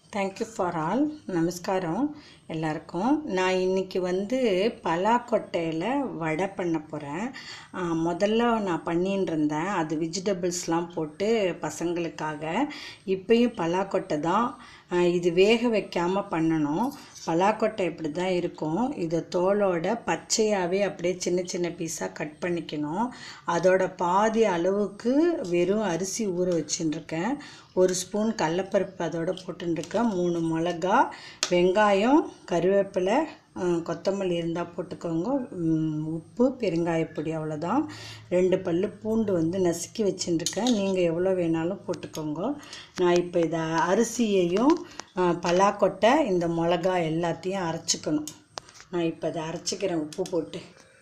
thank you for all நமஸ்காரம் எல்லாருக்கும் நான் இன்னைக்கு வந்து பலாக்கொட்டையில் வடை பண்ண போகிறேன் முதல்ல நான் பண்ணின்னு இருந்தேன் அது வெஜிடபிள்ஸ்லாம் போட்டு பசங்களுக்காக இப்பயும் பலாக்கொட்டை தான் ஆ, இது வேக வைக்காமல் பண்ணணும் பலாக்கொட்டை இப்படி தான் இருக்கும் இதை தோலோட பச்சையாகவே அப்படியே சின்ன சின்ன பீஸாக கட் பண்ணிக்கணும் அதோட பாதி அளவுக்கு வெறும் அரிசி ஊற வச்சுட்டுருக்கேன் ஒரு ஸ்பூன் கடலப்பருப்பு அதோட போட்டுருக்கேன் மூணு மிளகா வெங்காயம் கருவேப்பிலை அஹ், கொத்தமல்லி இருந்தால் போட்டுக்கோங்க ம், உப்பு பெருங்காயப்பொடி அவ்வளோதான் ரெண்டு பல்லு பூண்டு வந்து நசுக்கி வச்சுட்டுருக்கேன் நீங்கள் எவ்வளோ வேணாலும் போட்டுக்கோங்க நான் இப்போ இதை அரிசியையும் அஹ், பலாக்கொட்டை இந்த மிளகா எல்லாத்தையும் அரைச்சிக்கணும் நான் இப்போ அதை அரைச்சிக்கிறேன் உப்பு போட்டு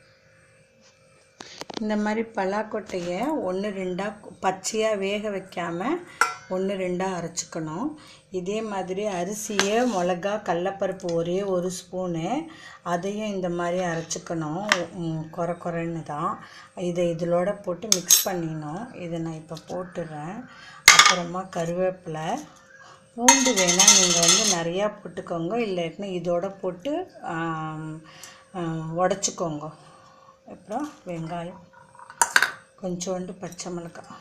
இந்த மாதிரி பலாக்கொட்டையை ஒன்று ரெண்டாக பச்சையாக வேக வைக்காமல் ஒன்று ரெண்டாக அரைச்சிக்கணும் இதே மாதிரி அரிசியை மிளகா கடலப்பருப்பு ஒரே ஒரு ஸ்பூனு அதையும் இந்த மாதிரி அரைச்சிக்கணும் ம், கொர கொரன்னு தான் இதை இதிலோட போட்டு மிக்ஸ் பண்ணிடணும் இதை நான் இப்போ போட்டுடுறேன் அப்புறமா கருவேப்பிலை பூண்டு வேணால் நீங்கள் வந்து நிறையா போட்டுக்கோங்க இல்லாட்டினா இதோட போட்டு உடச்சிக்கோங்க அப்புறம் வெங்காயம் கொஞ்சோண்டு பச்சை மிளகாய்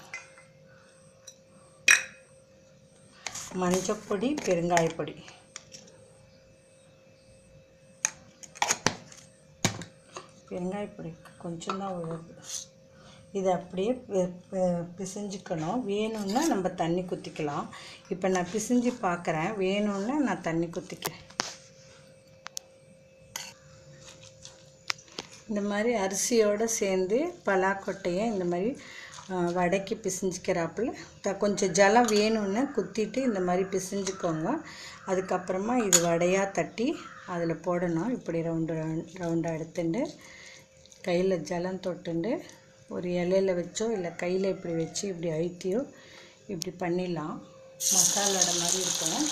மஞ்சப்பொடி பெருங்காயப்பொடி பெருங்காயப்பொடி கொஞ்சம் தான் உழுது இதை அப்படியே பி- பி- பிசைஞ்சுக்கணும் வேணும்னா நம்ம தண்ணி குத்திக்கலாம் இப்போ நான் பிசைஞ்சு பார்க்குறேன் வேணும்னா நான் தண்ணி குத்திக்கிறேன் இந்த மாதிரி அரிசியோடு சேர்ந்து பலாக்கொட்டையை இந்த மாதிரி ஆ, வடைக்கு பிசைஞ்சிக்கிறாப்புல த கொஞ்சம் ஜலம் வேணும்னு குத்திட்டு இந்த மாதிரி பிசைஞ்சுக்கோங்க அதுக்கப்புறமா இது வடையாக தட்டி அதில் போடணும் இப்படி ரவுண்டு ரவுண்டாக எடுத்துட்டு கையில் ஜலம் தொட்டுண்டு ஒரு இலையில வச்சோ இல்லை கையில் இப்படி வச்சு இப்படி அழுத்தியோ இப்படி பண்ணிடலாம் மசாலா வடை மாதிரி இருக்கும்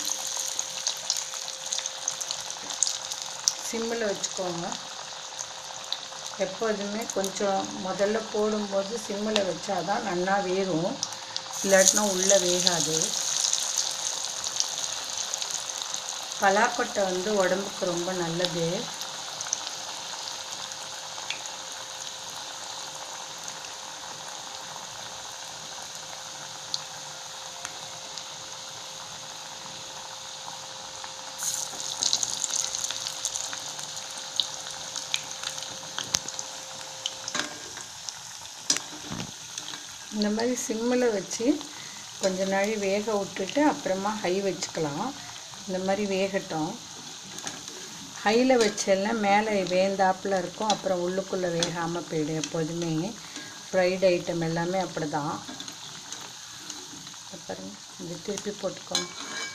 சிம்மில் வச்சுக்கோங்க எப்போதுமே கொஞ்சம் முதல்ல போடும்போது சிம்மில் வச்சாதான் நல்லா வேகும் இல்லாட்டினா உள்ளே வேகாது பலாக்கொட்டை வந்து உடம்புக்கு ரொம்ப நல்லது இந்த மாதிரி சிம்மில் வச்சு கொஞ்ச நாள் வேக விட்டுட்டு அப்புறமா ஹை வச்சுக்கலாம் இந்த மாதிரி வேகட்டும் ஹையில் வச்செல்லாம் மேலே வேந்தாப்பில் இருக்கும் அப்புறம் உள்ளுக்குள்ளே வேகாமல் போயிடும் எப்போதுமே ஃப்ரைட் ஐட்டம் எல்லாமே அப்படி தான் பாருங்க இது திருப்பி போட்டுக்கோங்க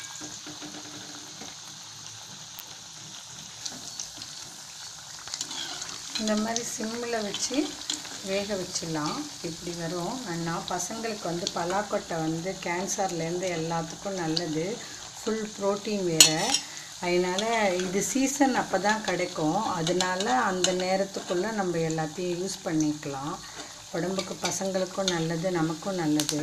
இந்த மாதிரி சிம்மில் வச்சு வேக வச்சிடலாம் இப்படி வரும் நான் பசங்களுக்கு வந்து பலாக்கொட்டை வந்து கேன்சர்லேருந்து எல்லாத்துக்கும் நல்லது ஃபுல் ப்ரோட்டீன் வேறு அதனால் இது சீசன் அப்போ தான் கிடைக்கும் அதனால அந்த நேரத்துக்குள்ளே நம்ம எல்லாத்தையும் யூஸ் பண்ணிக்கலாம் உடம்புக்கு பசங்களுக்கும் நல்லது நமக்கும் நல்லது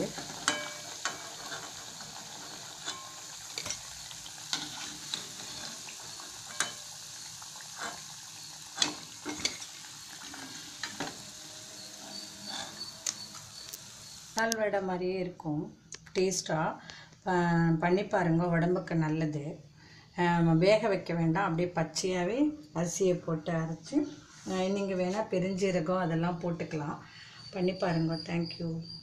பால் வடை மாதிரியே இருக்கும் டேஸ்ட்டாக பண்ணி பாருங்கள் உடம்புக்கு நல்லது ஆஹ் வேக வைக்க வேண்டாம் அப்படியே பச்சையாகவே அரிசியை போட்டு அரைச்சி நீங்கள் வேணால் பெருஞ்சீரகம் அதெல்லாம் போட்டுக்கலாம் பண்ணி பாருங்கள் தேங்க்யூ